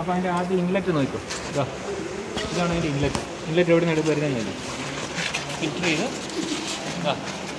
അപ്പോൾ അതിൻ്റെ ആദ്യം ഇൻലെറ്റ് നോക്കും ഇതാ ഇതാണ് അതിൻ്റെ ഇൻലെറ്റ് ഇൻലെറ്റ് എവിടെ നിന്ന് എടുത്ത് വരുന്നതെന്ന് ഫിൽറ്റർ ചെയ്ത് ഇതാ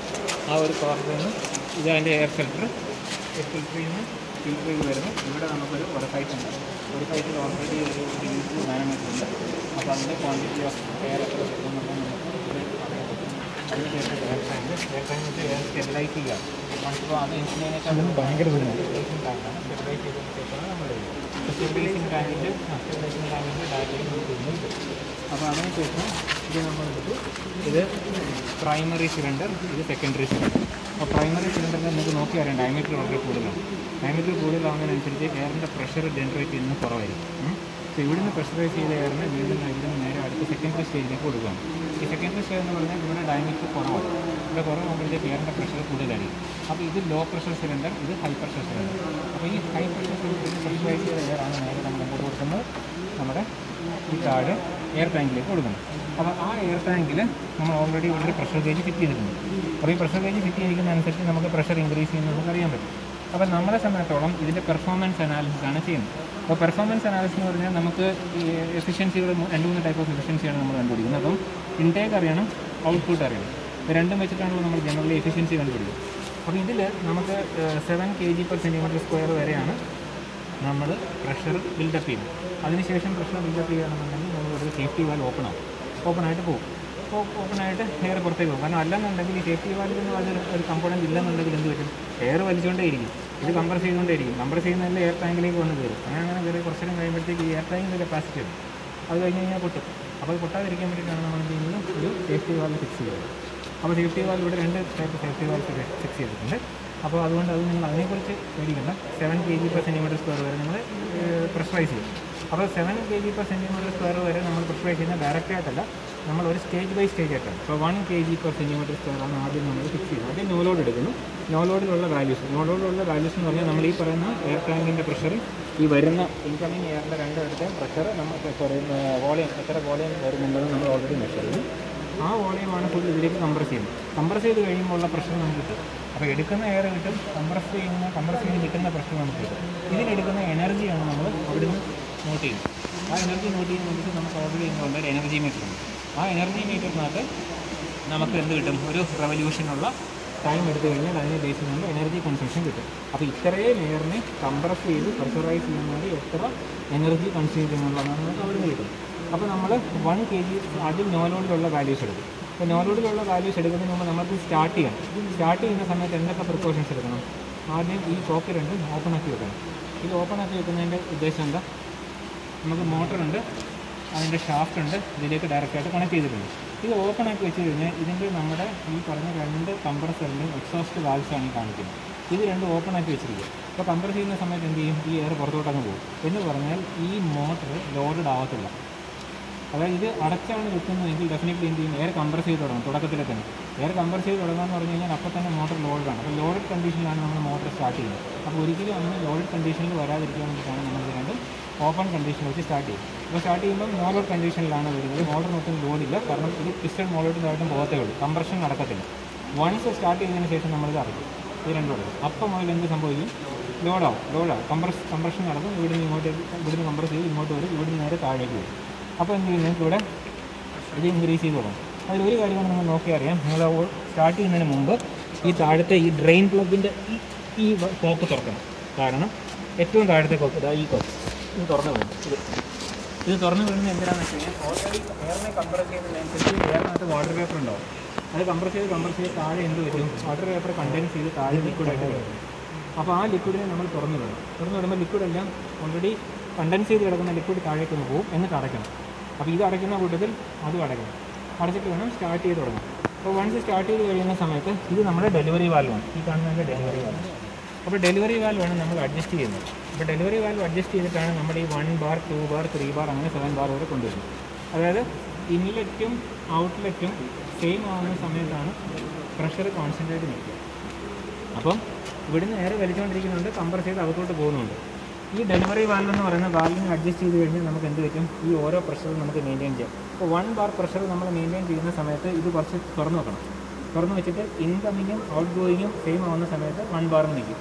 ആ ഒരു കോർണറിൽ നിന്ന് ഇത് അതിൻ്റെ എയർ ഫിൽറ്റർ എയർ ഫിൽറ്ററിൽ നിന്ന് ഫിൽറ്റർ ചെയ്ത് വരുന്നു ഇവിടെ നമുക്കൊരു ഒരു സൈറ്റ് ഉണ്ട് ഒരു സൈറ്റിൽ ഓൾറെഡി ഒരു ഇരുപത് നാനോമീറ്റർ ഉണ്ട് അപ്പോൾ അതിൻ്റെ ക്വാണ്ടിറ്റി ഓഫ് എയർ എത്ര വരുന്നുള്ളത് നമുക്ക് ഇത് അറിയാൻ പറ്റും അതിനുശേഷം എയർ ടാങ്ക് എയർ ടാങ്ക് വെച്ച് എയർ സ്റ്റെബിലൈസ് ചെയ്യുക നമുക്കിപ്പോൾ അത് എഞ്ചിനീയറിനേക്കാളും ഭയങ്കര സ്റ്റെബിലൈസിങ് ടാങ്കാണ് സ്റ്റെബിലൈസ് ചെയ്തതിന് ശേഷമാണ് നമ്മൾ സ്റ്റെബിലൈസിങ് ടാങ്കിൻ്റെ സ്റ്റെബിലൈസിങ് ടാങ്കിൻ്റെ ഡാറ്റയും നമുക്ക് ഇന്നുണ്ട് അപ്പോൾ അതിനുശേഷം ഇത് നമ്മൾ എടുത്തു ഇത് പ്രൈമറി സിലിണ്ടർ ഇത് സെക്കൻഡറി സിലിണ്ടർ അപ്പോൾ പ്രൈമറി സിലിണ്ടറിൽ നമുക്ക് നോക്കി അറിയാം ഡയമീറ്റർ വളരെ കൂടുതലാണ് ഡയമീറ്റർ കൂടുതലാവുന്നതിനനുസരിച്ച് എയറിൻ്റെ പ്രഷർ ജനറേറ്റ് ചെയ്യുന്നത് കുറവായിരിക്കും അപ്പോൾ ഇവിടുന്ന് പ്രഷറൈസ് ചെയ്ത എയറിനെ വീണ്ടും ഇവിടുന്ന് നേരെ അടുത്ത സെക്കൻഡറി സ്റ്റേജിലേക്ക് കൊടുക്കുകയാണ് ഈ സെക്കൻഡറി സ്റ്റേജ് എന്ന് പറഞ്ഞാൽ ഇവിടെ ഡയമീറ്റർ കുറവാണ് ഇവിടെ കുറവാകുമ്പോഴത്തേക്ക് എയറിൻ്റെ പ്രഷർ കൂടുതലായിരിക്കും അപ്പോൾ ഇത് ലോ പ്രഷർ സിലിണ്ടർ ഇത് ഹൈ പ്രഷർ സിലിണ്ടർ അപ്പോൾ ഈ ഹൈ പ്രഷർ സിലിണ്ടറിൽ പ്രഷറൈസ് ചെയ്ത എയറാണ് നേരെ നമ്മൾ എങ്ങോട്ട് കൊടുക്കുന്നത് നമ്മുടെ ഈ താഴെ എയർ ടാങ്കിലേക്ക് കൊടുക്കണം അപ്പോൾ ആ എയർ ടാങ്കിൽ നമ്മൾ ഓൾറെഡി ഇവിടെ ഒരു പ്രഷർ ഗേജ് ഫിറ്റ് ചെയ്തിട്ടുണ്ട് അപ്പോൾ ഈ പ്രഷർ ഗേജ് ഫിറ്റ് ചെയ്തിരിക്കുന്നതനുസരിച്ച് നമുക്ക് പ്രഷർ ഇൻക്രീസ് ചെയ്യുന്നത് നമുക്ക് അറിയാൻ പറ്റും അപ്പോൾ നമ്മളെ സംബന്ധിച്ചോളം ഇതിൻ്റെ പെർഫോമൻസ് അനാലിസിസ് ആണ് ചെയ്യുന്നത് അപ്പോൾ പെർഫോമൻസ് അനാലിസിസ് എന്ന് പറഞ്ഞാൽ നമുക്ക് ഈ എഫിഷ്യൻസികൾ രണ്ട് മൂന്ന് ടൈപ്പ് ഓഫ് എഫിഷ്യൻസിയാണ് നമ്മൾ കണ്ടുപിടിക്കുന്നത് അപ്പം ഇൻടേക്ക് അറിയണം ഔട്ട്പുട്ട് അറിയണം ഇത് രണ്ടും വെച്ചിട്ടാണല്ലോ നമ്മൾ ജനറലി എഫിഷ്യൻസി കണ്ടുപിടിക്കുന്നത് അപ്പോൾ ഇതിൽ നമുക്ക് seven K G per centimetre square വരെയാണ് നമ്മൾ പ്രഷർ ബിൽഡപ്പ് ചെയ്യുന്നത് അതിനുശേഷം പ്രഷർ ബിൽഡപ്പ് ചെയ്യുകയാണെന്നുണ്ടെങ്കിൽ നമ്മൾ ഒരു സേഫ്റ്റി വാൽ ഓപ്പൺ ആവും ഓപ്പൺ ആയിട്ട് പോകും അപ്പോൾ ഓപ്പൺ ആയിട്ട് എയർ പുറത്തേക്ക് പോകും കാരണം അല്ലെന്നുണ്ടെങ്കിൽ ഈ സേഫ്റ്റി വാൽവ് എന്ന് പറഞ്ഞ ഒരു കമ്പോണൻറ്റ് ഇല്ലെന്നുണ്ടെങ്കിൽ എന്ത് പറ്റും എയർ വലിച്ചുകൊണ്ടേ ഇരിക്കും ഇത് കംപ്രസ് ചെയ്തുകൊണ്ടേ ഇരിക്കും കംപ്രസ് ചെയ്യുന്നതിൽ എയർ ടാങ്കിലേക്ക് വന്ന് കയറും അങ്ങനെ അങ്ങനെ കയറി കുറച്ച് നേരം കഴിയുമ്പോഴത്തേക്ക് ഈ എയർ ടാങ്കിൻ്റെ കപ്പാസിറ്റി ഉണ്ട് അത് കഴിഞ്ഞ് കഴിഞ്ഞാൽ പൊട്ടും അപ്പോൾ അത് പൊട്ടാതിരിക്കാൻ വേണ്ടിയിട്ടാണ് നമ്മൾ എന്ത് ചെയ്യുന്നത് ഒരു സേഫ്റ്റി വാൽവ് ഫിക്സ് ചെയ്യുന്നത് അപ്പോൾ സേഫ്റ്റി വാൽവ് ഇവിടെ രണ്ട് ടൈപ്പ് സേഫ്റ്റി വാൽവ് ഫിക്സ് ചെയ്തിട്ടുണ്ട് അപ്പോൾ അതുകൊണ്ട് അത് നിങ്ങൾ അതിനെക്കുറിച്ച് പേടിക്കണ്ട seven K G per centimetre square വരെ നമ്മൾ പ്രഷറൈസ് ചെയ്യും അപ്പോൾ seven K G per centimetre square വരെ നമ്മൾ പ്രിഫർ ചെയ്യുന്നത് ഡയറക്റ്റ് ആയിട്ടല്ല നമ്മൾ ഒരു സ്റ്റേജ് ബൈ സ്റ്റേജ് ആയിട്ടാണ് അപ്പോൾ one K G per centimetre square ആണ് ആദ്യം നമ്മൾ ഫിക്സ് ചെയ്യുന്നത് ആദ്യം നോ ലോഡ് എടുക്കുന്നു നോ ലോഡിലുള്ള വാല്യൂസ് നോ ലോഡിലുള്ള വാല്യൂസ് എന്ന് പറഞ്ഞാൽ നമ്മൾ ഈ പറയുന്ന എയർ ടാങ്കിൻ്റെ പ്രഷർ ഈ വരുന്ന ഇൻകമിങ് എയറിൻ്റെ രണ്ടിടത്തെയും പ്രഷർ നമുക്ക് സോറി വോളിയം എത്ര വോളിയം വരുന്നുണ്ടെന്ന് നമ്മൾ ഓൾറെഡി മെഷർ ചെയ്യും ആ വോളിയമാണ് ഫുൾ ഇതിലേക്ക് കംപ്രസ് ചെയ്യുന്നത് കംപ്രസ് ചെയ്ത് കഴിയുമ്പോൾ ഉള്ള പ്രഷർ നമുക്ക് കിട്ടും അപ്പോൾ എടുക്കുന്ന എയർ കിട്ടും കംപ്രസ് ചെയ്യുന്ന കംപ്രസ് ചെയ്ത് കിട്ടുന്ന പ്രഷർ നമുക്ക് കിട്ടും ഇതിലെടുക്കുന്ന എനർജിയാണ് നമ്മൾ അവിടുന്ന് നോട്ട് ചെയ്യുന്നത് ആ എനർജി നോട്ട് ചെയ്യാൻ വേണ്ടിയിട്ട് നമുക്ക് ഓൾറെഡി എന്തുകൊണ്ട് ഒരു എനർജി മീറ്റർ ഉണ്ട് ആ എനർജി മീറ്ററിനകത്ത് നമുക്ക് എന്ത് കിട്ടും ഒരു റെവല്യൂഷനുള്ള ടൈം എടുത്തു കഴിഞ്ഞാൽ അതിനെ ബേസ് ചെയ്യുമ്പോൾ എനർജി കൺസംഷൻ കിട്ടും അപ്പോൾ ഇത്രയും എയറിനെ കംപ്രസ് ചെയ്ത് പ്രഷറൈസ് ചെയ്യുന്നത് എത്ര എനർജി കൺസ്യൂം ചെയ്യുന്നുള്ളതാണ് നമുക്ക് അവിടെ നിന്ന് കിട്ടും അപ്പോൾ നമ്മൾ വൺ കെ ജി ആദ്യം നോലോഡിലുള്ള വാല്യൂസ് എടുക്കും അപ്പോൾ നോലോഡിലുള്ള വാല്യൂസ് എടുക്കുന്നതിന് മുമ്പ് നമുക്ക് സ്റ്റാർട്ട് ചെയ്യാം സ്റ്റാർട്ട് ചെയ്യുന്ന സമയത്ത് എന്തൊക്കെ പ്രിക്കോഷൻസ് എടുക്കണം ആദ്യം ഈ ചോക്ക് രണ്ടും ഓപ്പൺ ആക്കി വെക്കണം ഇത് ഓപ്പൺ ആക്കി വെക്കുന്നതിൻ്റെ ഉദ്ദേശം എന്താ നമുക്ക് മോട്ടറുണ്ട് അതിൻ്റെ ഷാഫ്റ്റ് ഉണ്ട് ഇതിലേക്ക് ഡയറക്റ്റായിട്ട് കണക്ട് ചെയ്തിട്ടുണ്ട് ഇത് ഓപ്പൺ ആക്കി വെച്ച് കഴിഞ്ഞാൽ ഇതിൻ്റെ നമ്മുടെ ഈ പറഞ്ഞ രണ്ട് കംപ്രസറിലും എക്സോസ്റ്റ് വാൽസാണ് ഈ കാണിക്കുന്നത് ഇത് രണ്ടും ഓപ്പൺ ആക്കി വെച്ചിരിക്കുക അപ്പോൾ കംപ്രസ് ചെയ്യുന്ന സമയത്ത് എന്ത് ചെയ്യും ഈ എയർ പുറത്തോട്ടങ്ങ് പോകും എന്ന് പറഞ്ഞാൽ ഈ മോട്ടർ ലോഡഡ് ആവത്തില്ല അതായത് ഇത് അടച്ചാണ് വെക്കുന്നതെങ്കിൽ ഡെഫിനറ്റ്ലി എന്ത് ചെയ്യും എയർ കംപ്രസ് ചെയ്ത് തുടങ്ങും തുടക്കത്തിൽ തന്നെ എയർ കംപ്രസ് ചെയ്ത് തുടങ്ങാന്ന് പറഞ്ഞു കഴിഞ്ഞാൽ അപ്പോൾ തന്നെ മോട്ടർ ലോഡാണ് അപ്പോൾ ലോഡഡ് കണ്ടീഷനിലാണ് നമ്മൾ മോട്ടർ സ്റ്റാർട്ട് ചെയ്യുന്നത് അപ്പോൾ ഒരിക്കലും അങ്ങനെ ലോഡഡ് കണ്ടീഷനിൽ വരാതിരിക്കാൻ വേണ്ടിയിട്ടാണ് നമ്മൾ ഇത് രണ്ടും ഓപ്പൺ കണ്ടീഷൻ വെച്ച് സ്റ്റാർട്ട് ചെയ്യും അപ്പോൾ സ്റ്റാർട്ട് ചെയ്യുമ്പോൾ നോ ലോഡ് കണ്ടീഷനിലാണ് വരുന്നത് മോട്ടറിനൊട്ടും ലോഡില്ല കാരണം ഇത് പിസ്റ്റൺ മോളോട്ടിനായിട്ടും പോകത്തേ ഉള്ളൂ കംപ്രഷൻ നടക്കത്തില്ല വൺസ് സ്റ്റാർട്ട് ചെയ്തതിന് ശേഷം നമ്മളിത് അറിയും ഇത് രണ്ടും ഉള്ളത് അപ്പം മുതൽ എന്ത് സംഭവിക്കും ലോഡാവും ലോഡാവും കംപ്രസ് കംപ്രഷൻ നടക്കും ഇവിടുന്ന് ഇങ്ങോട്ട് ഇവിടുന്ന് കംപ്രസ് ചെയ്ത് ഇങ്ങോട്ട് വരും ഇവിടുന്ന് നേരെ താഴേക്ക് വരും അപ്പോൾ എന്ത് ചെയ്യും നിങ്ങൾക്ക് ഇവിടെ ഇത് ഇൻക്രീസ് ചെയ്ത് തുടങ്ങും അതിലൊരു കാര്യമാണ് നമ്മൾ നോക്കി അറിയാം നിങ്ങൾ സ്റ്റാർട്ട് ചെയ്യുന്നതിന് മുമ്പ് ഈ താഴത്തെ ഈ ഡ്രെയിൻ പ്ലഗിൻ്റെ ഈ ഈ കോക്ക് തുറക്കണം കാരണം ഏറ്റവും താഴത്തെ കോക്ക് ഇതാ ഈ കോക്ക് ഇത് തുറന്നു വീഴും ഇത് ഇത് തുറന്നു വീഴുന്നത് എന്തിനാണെന്ന് വെച്ച് കഴിഞ്ഞാൽ ഓൾറെഡി എയറിനെ കംപ്രസ് ചെയ്യുന്നതിനനുസരിച്ച് എയറിനകത്ത് വാട്ടർ പേപ്പർ ഉണ്ടാവും അത് കംപ്രസ് ചെയ്ത് കംപ്രസ് ചെയ്ത് താഴെ എന്ത് വരും വാട്ടർ പേപ്പർ കണ്ടെൻസ് ചെയ്ത് താഴെ ലിക്വിഡായിട്ട് വരും അപ്പോൾ ആ ലിക്വിഡിനെ നമ്മൾ തുറന്നു വിടണം തുറന്നു വിടുമ്പോൾ ലിക്വിഡ് എല്ലാം ഓൾറെഡി കണ്ടൻസ് ചെയ്ത് കിടക്കുന്ന ലിക്വിഡ് താഴേക്ക് ഒന്ന് പോകും എന്നിട്ട് അടയ്ക്കണം അപ്പോൾ ഇത് അടയ്ക്കുന്ന കൂട്ടത്തിൽ അതും അടയ്ക്കണം അടച്ചിട്ട് വേണം സ്റ്റാർട്ട് ചെയ്ത് തുടങ്ങാം അപ്പോൾ വൺസ് സ്റ്റാർട്ട് ചെയ്ത് കഴിയുന്ന സമയത്ത് ഇത് നമ്മുടെ ഡെലിവറി വാൽവാണ് ഈ കാണുന്നതിൻ്റെ ഡെലിവറി വാൽവ് അപ്പോൾ ഡെലിവറി വാൽവാണ് നമ്മൾ അഡ്ജസ്റ്റ് ചെയ്യുന്നത് അപ്പോൾ ഡെലിവറി വാൽവ് അഡ്ജസ്റ്റ് ചെയ്തിട്ടാണ് നമ്മൾ ഈ one bar two bar three bar അങ്ങനെ സെവൻ ബാർ വരെ കൊണ്ടുവരുന്നത് അതായത് ഇൻലെറ്റും ഔട്ട്ലെറ്റും സെയിം ആവുന്ന സമയത്താണ് പ്രഷർ കോൺസെൻട്രേറ്റ് നിൽക്കുക അപ്പം ഇവിടുന്ന് നേരെ വലിച്ചുകൊണ്ടിരിക്കുന്നുണ്ട് കംപ്രസ് ചെയ്ത് അകത്തോട്ട് പോകുന്നുണ്ട് ഈ ഡെലിവറി വാൽവ് എന്ന് പറയുന്ന വാൽവിനെ അഡ്ജസ്റ്റ് ചെയ്ത് കഴിഞ്ഞാൽ നമുക്ക് എന്ത് പറ്റും ഈ ഓരോ പ്രഷറും നമുക്ക് മെയിൻറ്റെയിൻ ചെയ്യാം അപ്പോൾ വൺ ബാർ പ്രഷർ നമ്മൾ മെയിൻറ്റെയിൻ ചെയ്യുന്ന സമയത്ത് ഇത് കുറച്ച് തുറന്നു വെക്കണം തുറന്നു വെച്ചിട്ട് ഇൻകമ്മിങ്ങും ഔട്ട് ഗോയിങ്ങും സെയിം ആവുന്ന സമയത്ത് വൺ ബാറിൽ നിൽക്കും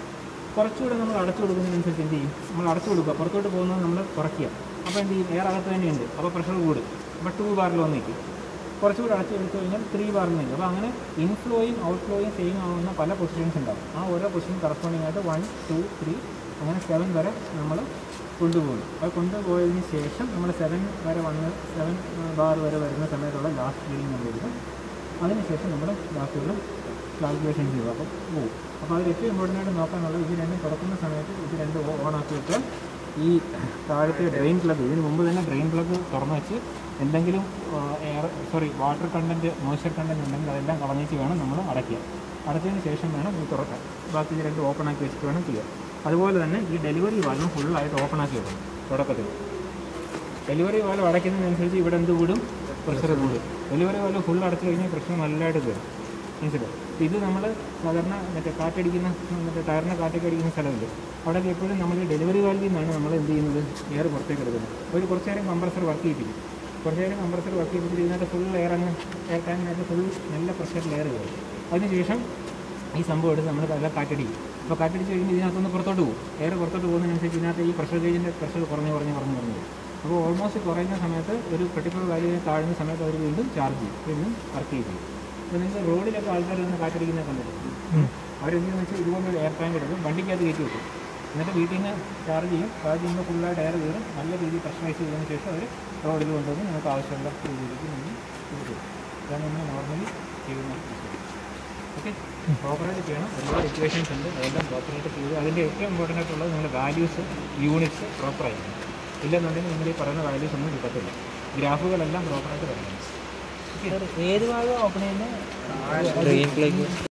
കുറച്ചുകൂടെ നമ്മൾ അടച്ചു കൊടുക്കുന്നതിനനുസരിച്ച് എന്ത് ചെയ്യും നമ്മൾ അടച്ചു കൊടുക്കുക പുറത്തോട്ട് പോകുന്നത് നമ്മൾ കുറയ്ക്കുക അപ്പോൾ എന്ത് ചെയ്യും എയർ അകത്ത് തന്നെയുണ്ട് അപ്പോൾ പ്രഷർ കൂടും അപ്പോൾ ടു ബാറിൽ വന്നിരിക്കും കുറച്ചുകൂടി അടച്ചു എടുത്തു കഴിഞ്ഞാൽ ത്രീ ബാറിൽ നിൽക്കും അപ്പോൾ അങ്ങനെ ഇൻഫ്ലോയും ഔട്ട്ഫ്ലോയും സെയിം ആവുന്ന പല പൊസിഷൻസ് ഉണ്ടാവും ആ ഓരോ പൊസിഷൻ കറസ്പോണ്ടിങ് ആയിട്ട് വൺ ടു ത്രീ അങ്ങനെ സെവൻ വരെ നമ്മൾ കൊണ്ടുപോകും അത് കൊണ്ടുപോയതിന് ശേഷം നമ്മൾ സെവൻ വരെ വന്ന് സെവൻ ബാർ വരെ വരുന്ന സമയത്തുള്ള ലാസ്റ്റ് റീഡിങ് നമ്മൾ എടുക്കും അതിനുശേഷം നമ്മൾ ബാക്കിയുള്ള കാൽക്കുലേഷൻ ചെയ്യും അപ്പോൾ പോകും അപ്പോൾ അതിൽ ഏറ്റവും ഇമ്പോർട്ടൻ്റ് ആയിട്ട് നോക്കാനുള്ളത് ഇത് രണ്ടും തുറക്കുന്ന സമയത്ത് ഇത് രണ്ട് ഓൺ ആക്കി വെച്ചാൽ ഈ താഴത്തെ ഡ്രെയിൻ പ്ലഗ് ഇതിന് മുമ്പ് തന്നെ ഡ്രെയിൻ പ്ലഗ് തുറന്ന് വെച്ച് എന്തെങ്കിലും air sorry water content moisture content ഉണ്ടെങ്കിൽ അതെല്ലാം കളഞ്ഞിട്ട് വേണം നമ്മൾ അടയ്ക്കുക അടച്ചതിന് ശേഷം വേണം ഇത് തുറക്കാൻ ബാക്കി ഇത് രണ്ട് ഓപ്പൺ ആക്കി വെച്ചിട്ട് വേണം ചെയ്യാൻ അതുപോലെ തന്നെ ഈ ഡെലിവറി വാൽവും ഫുള്ളായിട്ട് ഓപ്പൺ ആക്കി വെക്കണം തുടക്കത്തിൽ ഡെലിവറി വാൽവ് അടയ്ക്കുന്നതിനനുസരിച്ച് ഇവിടെ എന്ത് കൂടും പ്രഷർ കൂടും ഡെലിവറി വാൽവ് ഫുൾ അടച്ചു കഴിഞ്ഞാൽ പ്രഷർ നല്ലതായിട്ട് കയറും മനസ്സിലായി ഇത് നമ്മൾ സാധാരണ മറ്റേ കാറ്റടിക്കുന്ന മറ്റേ ടയറിനെ കാറ്റൊക്കെ അടിക്കുന്ന സ്ഥലമുണ്ട് അവിടെ എപ്പോഴും നമ്മൾ ഡെലിവറി വാൽവിൽ നിന്നാണ് നമ്മൾ എന്ത് ചെയ്യുന്നത് എയർ പുറത്തേക്ക് എടുക്കുന്നത് ഒരു കുറച്ച് നേരം കംപ്രസർ വർക്ക് ചെയ്യിപ്പിക്കും കുറച്ച് നേരം കംപ്രസർ വർക്ക് ചെയ്യിപ്പിച്ചിട്ട് ഇതിനകത്ത് ഫുൾ എയർ അങ്ങ് എയർ ടാങ്കിനകത്ത് ഫുൾ നല്ല പ്രഷറിൽ എയർ കയറും അതിനുശേഷം ഈ സംഭവം എടുത്ത് നമ്മൾ നല്ല കാറ്റടിക്കും അപ്പോൾ കാറ്റടിച്ച് കഴിയുമ്പോൾ ഇതിനകത്തുനിന്ന് പുറത്തോട്ട് പോകും എയർ പുറത്തോട്ട് പോകുന്നതിനനുസരിച്ച് ഇതിനകത്ത് ഈ പ്രഷർ ഗേജിൻ്റെ പ്രഷർ കുറഞ്ഞ് കുറഞ്ഞ് കുറഞ്ഞ് കുറഞ്ഞ് വരും അപ്പോൾ ഓൾമോസ്റ്റ് കുറയുന്ന സമയത്ത് ഒരു പെർട്ടിക്കുലർ വാല്യൂവിനെ താഴുന്ന സമയത്ത് അവർ വീണ്ടും ചാർജ് ചെയ്യും വീണ്ടും വർക്ക് ചെയ്യും അപ്പോൾ നിങ്ങൾക്ക് റോഡിലൊക്കെ ആൾക്കാർ നിന്ന് കാറ്റടിക്കുന്നത് കണ്ടിട്ടുണ്ട് അവരെന്തെന്ന് വെച്ചാൽ ഇതുപോലെ ഒരു എയർ ടാങ്ക് എടുക്കും വണ്ടിക്കകത്ത് കയറ്റി വെക്കും എന്നിട്ട് വീട്ടിൽ നിന്ന് ചാർജ് ചെയ്യും ചാർജ് ചെയ്യുമ്പോൾ ഫുള്ളായിട്ട് എയർ കയറും നല്ല രീതിയിൽ പ്രഷറൈസ് ചെയ്തതിന് ശേഷം അവർ റോഡിൽ കൊണ്ടുവന്ന് നിങ്ങൾക്ക് ആവശ്യമുള്ള രീതിയിലേക്ക് നമ്മൾ കൊടുക്കും ഇതാണ് നമ്മൾ നോർമലി ചെയ്യുന്ന ഓക്കെ പ്രോപ്പറായിട്ട് ചെയ്യണം ഒരുപാട് ഇക്വേഷൻസ് ഉണ്ട് അതെല്ലാം പ്രോപ്പറായിട്ട് ചെയ്ത് അതിൻ്റെ ഏറ്റവും ഇമ്പോർട്ടൻ്റ് ആയിട്ടുള്ളത് നിങ്ങളുടെ വാല്യൂസ് യൂണിറ്റ്സ് പ്രോപ്പറായിരിക്കും ഇല്ലെന്നുണ്ടെങ്കിൽ നിങ്ങൾ ഈ പറയുന്ന വാല്യൂസ് ഒന്നും കിട്ടത്തില്ല ഗ്രാഫുകളെല്ലാം പ്രോപ്പറായിട്ട് വരണം ഏത് ഭാഗം ഓപ്പൺ ചെയ്യുന്നത് ഡ്രെയിൻ പ്ലേക്ക്